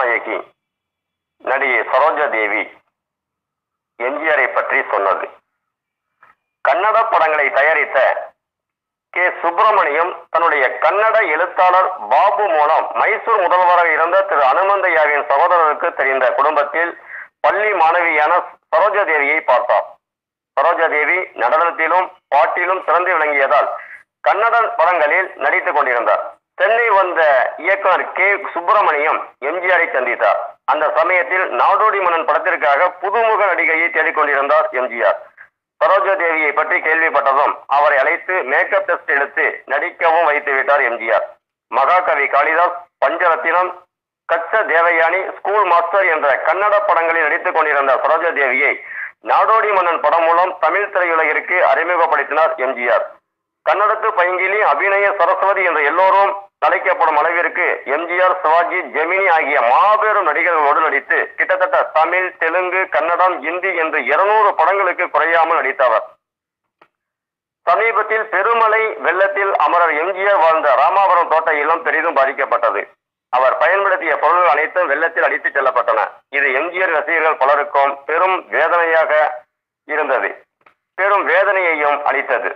கதாநாயகி நடிகை சரோஜா தேவி எம்ஜிஆரை பற்றி சொன்னது கன்னட படங்களை தயாரித்த கே சுப்பிரமணியம் தன்னுடைய கன்னட எழுத்தாளர் பாபு மூலம் மைசூர் முதல்வராக இருந்த திரு அனுமந்தையாவின் சகோதரருக்கு தெரிந்த குடும்பத்தில் பள்ளி மாணவியான சரோஜா தேவியை பார்த்தார் சரோஜா தேவி நடனத்திலும் பாட்டிலும் சிறந்து விளங்கியதால் கன்னட படங்களில் நடித்துக் கொண்டிருந்தார் சென்னை வந்த இயக்குனர் கே சுப்பிரமணியம் எம்ஜிஆரை சந்தித்தார் அந்த சமயத்தில் நாடோடி மன்னன் படத்திற்காக புதுமுக நடிகையை தேடிக்கொண்டிருந்தார் எம்ஜிஆர் சரோஜா தேவியை பற்றி கேள்விப்பட்டதும் அவரை அழைத்து மேக்கப் டெஸ்ட் எடுத்து நடிக்கவும் வைத்து விட்டார் எம்ஜிஆர் மகாகவி காளிதாஸ் பஞ்சரத்தினம் கச்ச தேவயானி ஸ்கூல் மாஸ்டர் என்ற கன்னட படங்களில் நடித்துக் கொண்டிருந்த சரோஜா தேவியை நாடோடி மன்னன் படம் மூலம் தமிழ் திரையுலகிற்கு அறிமுகப்படுத்தினார் எம்ஜிஆர் கன்னடத்து பைங்கிலி அபிநய சரஸ்வதி என்ற எல்லோரும் அழைக்கப்படும் அளவிற்கு எம்ஜிஆர் சிவாஜி ஜெமினி ஆகிய மாபெரும் நடிகர்களோடு நடித்து கிட்டத்தட்ட தமிழ் தெலுங்கு கன்னடம் இந்தி என்று இருநூறு படங்களுக்கு குறையாமல் நடித்தவர் சமீபத்தில் பெருமலை வெள்ளத்தில் அமரர் எம்ஜிஆர் வாழ்ந்த ராமாபுரம் தோட்ட இல்லம் பெரிதும் பாதிக்கப்பட்டது அவர் பயன்படுத்திய பொருள்கள் அனைத்தும் வெள்ளத்தில் அடித்துச் செல்லப்பட்டன இது எம்ஜிஆர் ரசிகர்கள் பலருக்கும் பெரும் வேதனையாக இருந்தது பெரும் வேதனையையும் அளித்தது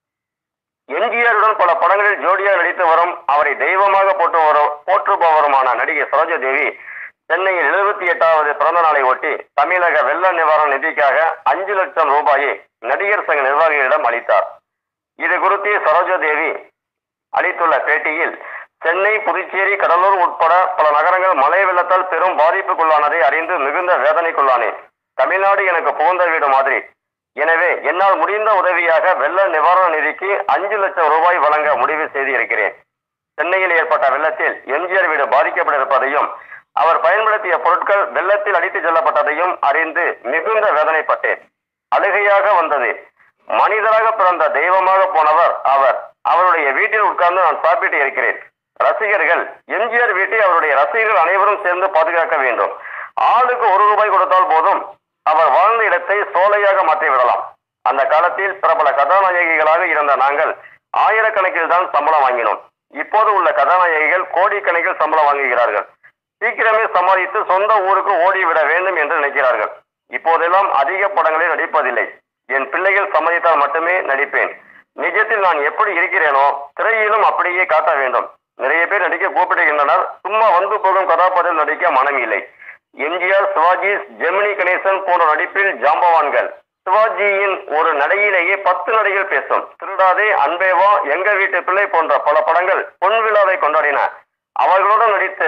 எம்ஜிஆருடன் பல படங்களில் ஜோடியாக நடித்து வரும் அவரை தெய்வமாக போட்டு வரும் போற்றுபவருமான நடிகை சரோஜா தேவி சென்னையில் எழுபத்தி எட்டாவது பிறந்த நாளை ஒட்டி தமிழக வெள்ள நிவாரண நிதிக்காக அஞ்சு லட்சம் ரூபாயை நடிகர் சங்க நிர்வாகிகளிடம் அளித்தார் இது குறித்து சரோஜா தேவி அளித்துள்ள பேட்டியில் சென்னை புதுச்சேரி கடலூர் உட்பட பல நகரங்கள் மழை வெள்ளத்தால் பெரும் பாதிப்புக்குள்ளானதை அறிந்து மிகுந்த வேதனைக்குள்ளானேன் தமிழ்நாடு எனக்கு புகுந்த வீடு மாதிரி எனவே என்னால் முடிந்த உதவியாக வெள்ள நிவாரண நிதிக்கு அஞ்சு லட்சம் ரூபாய் வழங்க முடிவு செய்திருக்கிறேன் சென்னையில் ஏற்பட்ட வெள்ளத்தில் எம்ஜிஆர் வீடு பாதிக்கப்பட்டிருப்பதையும் அவர் பயன்படுத்திய பொருட்கள் வெள்ளத்தில் அடித்துச் செல்லப்பட்டதையும் அறிந்து மிகுந்த வேதனைப்பட்டேன் அழுகையாக வந்தது மனிதராக பிறந்த தெய்வமாக போனவர் அவர் அவருடைய வீட்டில் உட்கார்ந்து நான் சாப்பிட்டு இருக்கிறேன் ரசிகர்கள் எம்ஜிஆர் வீட்டை அவருடைய ரசிகர்கள் அனைவரும் சேர்ந்து பாதுகாக்க வேண்டும் ஆளுக்கு ஒரு ரூபாய் கொடுத்தால் போதும் அவர் வாழ்ந்த இடத்தை சோலையாக மாற்றி விடலாம் அந்த காலத்தில் பிரபல கதாநாயகிகளாக இருந்த நாங்கள் ஆயிரக்கணக்கில் தான் சம்பளம் வாங்கினோம் இப்போது உள்ள கதாநாயகிகள் கோடிக்கணக்கில் சம்பளம் வாங்குகிறார்கள் சீக்கிரமே சமாளித்து சொந்த ஊருக்கு ஓடிவிட வேண்டும் என்று நினைக்கிறார்கள் இப்போதெல்லாம் அதிக படங்களில் நடிப்பதில்லை என் பிள்ளைகள் சம்மதித்தால் மட்டுமே நடிப்பேன் நிஜத்தில் நான் எப்படி இருக்கிறேனோ திரையிலும் அப்படியே காட்ட வேண்டும் நிறைய பேர் நடிக்க கூப்பிடுகின்றனர் சும்மா வந்து போகும் கதாபாத்திரம் நடிக்க மனம் இல்லை எம்ஜிஆர் சிவாஜி ஜெமினி கணேசன் போன்ற நடிப்பில் ஜாம்பவான்கள் சிவாஜியின் ஒரு நடையிலேயே பத்து நடிகள் பேசும் திருடாதே அன்பேவா எங்க வீட்டு பிள்ளை போன்ற பல படங்கள் பொன் விழாவை கொண்டாடின அவர்களுடன் நடித்த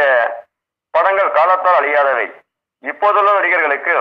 படங்கள் காலத்தால் அழியாதவை இப்போதுள்ள நடிகர்களுக்கு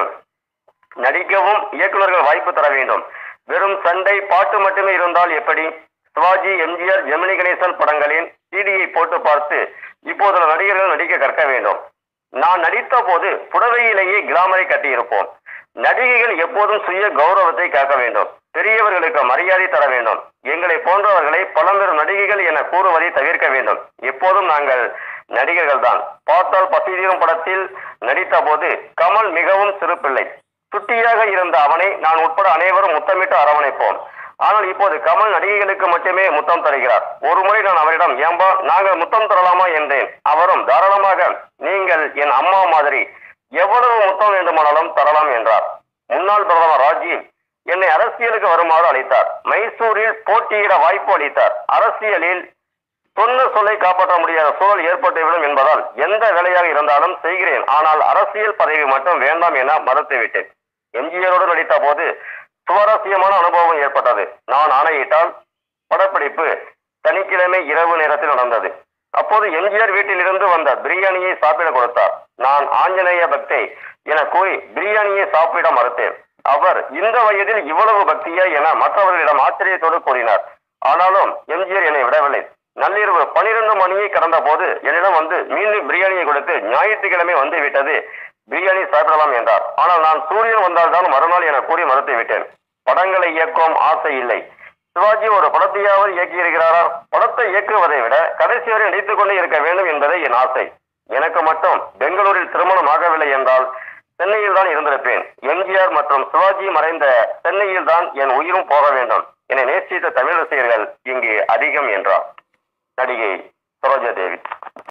நடிக்கவும் இயக்குநர்கள் வாய்ப்பு தர வேண்டும் வெறும் சண்டை பாட்டு மட்டுமே இருந்தால் எப்படி சிவாஜி எம்ஜிஆர் ஜெமினி கணேசன் படங்களின் சிடியை போட்டு பார்த்து இப்போதுள்ள நடிகர்கள் நடிக்க கற்க வேண்டும் நான் நடித்த போது புடவையிலேயே கிளாமரை கட்டியிருப்போம் நடிகைகள் எப்போதும் சுய கௌரவத்தை காக்க வேண்டும் பெரியவர்களுக்கு மரியாதை தர வேண்டும் எங்களை போன்றவர்களை பழம்பெரும் நடிகைகள் என கூறுவதை தவிர்க்க வேண்டும் எப்போதும் நாங்கள் நடிகர்கள் தான் பார்த்தால் பசிதீரும் படத்தில் நடித்த போது கமல் மிகவும் சிறு பிள்ளை சுட்டியாக இருந்த அவனை நான் உட்பட அனைவரும் முத்தமிட்டு அரவணைப்போம் ஆனால் இப்போது கமல் நடிகைகளுக்கு மட்டுமே முத்தம் தருகிறார் ஒரு முறை நான் அவரிடம் ஏம்பா நாங்கள் முத்தம் தரலாமா என்றேன் அவரும் தாராளமாக நீங்கள் என் அம்மா மாதிரி எவ்வளவு முத்தம் வேண்டுமானாலும் தரலாம் என்றார் முன்னாள் பிரதமர் ராஜீவ் என்னை அரசியலுக்கு வருமாறு அளித்தார் மைசூரில் போட்டியிட வாய்ப்பு அளித்தார் அரசியலில் சொன்ன சொல்லை காப்பாற்ற முடியாத சூழல் ஏற்பட்டுவிடும் என்பதால் எந்த வேலையாக இருந்தாலும் செய்கிறேன் ஆனால் அரசியல் பதவி மட்டும் வேண்டாம் என மறுத்துவிட்டேன் எம்ஜிஆரோடு நடித்த போது சுவாரஸ்யமான அனுபவம் ஏற்பட்டது நான் ஆணையிட்டால் படப்பிடிப்பு சனிக்கிழமை இரவு நேரத்தில் நடந்தது அப்போது எம்ஜிஆர் வீட்டிலிருந்து வந்த பிரியாணியை சாப்பிட கொடுத்தார் நான் ஆஞ்சநேய பக்தை என கூறி பிரியாணியை சாப்பிட மறுத்தேன் அவர் இந்த வயதில் இவ்வளவு பக்தியா என மற்றவர்களிடம் ஆச்சரியத்தோடு கூறினார் ஆனாலும் எம்ஜிஆர் என்னை விடவில்லை நள்ளிரவு பனிரெண்டு மணியை கடந்த போது என்னிடம் வந்து மீண்டும் பிரியாணியை கொடுத்து ஞாயிற்றுக்கிழமை வந்து விட்டது பிரியாணி சாப்பிடலாம் என்றார் ஆனால் நான் சூரியன் வந்தால்தான் மறுநாள் என கூறி மறுத்து விட்டேன் படங்களை இயக்கும் ஆசை இல்லை சிவாஜி ஒரு படத்தையாவது இயக்கியிருக்கிறாரா படத்தை இயக்குவதை விட கடைசி வரை நடித்துக் கொண்டே இருக்க வேண்டும் என்பதே என் ஆசை எனக்கு மட்டும் பெங்களூரில் திருமணம் ஆகவில்லை என்றால் சென்னையில் தான் இருந்திருப்பேன் எம்ஜிஆர் மற்றும் சிவாஜி மறைந்த சென்னையில் தான் என் உயிரும் போக வேண்டும் என நேசித்த தமிழ் ரசிகர்கள் இங்கு அதிகம் என்றார் நடிகை சரோஜா தேவி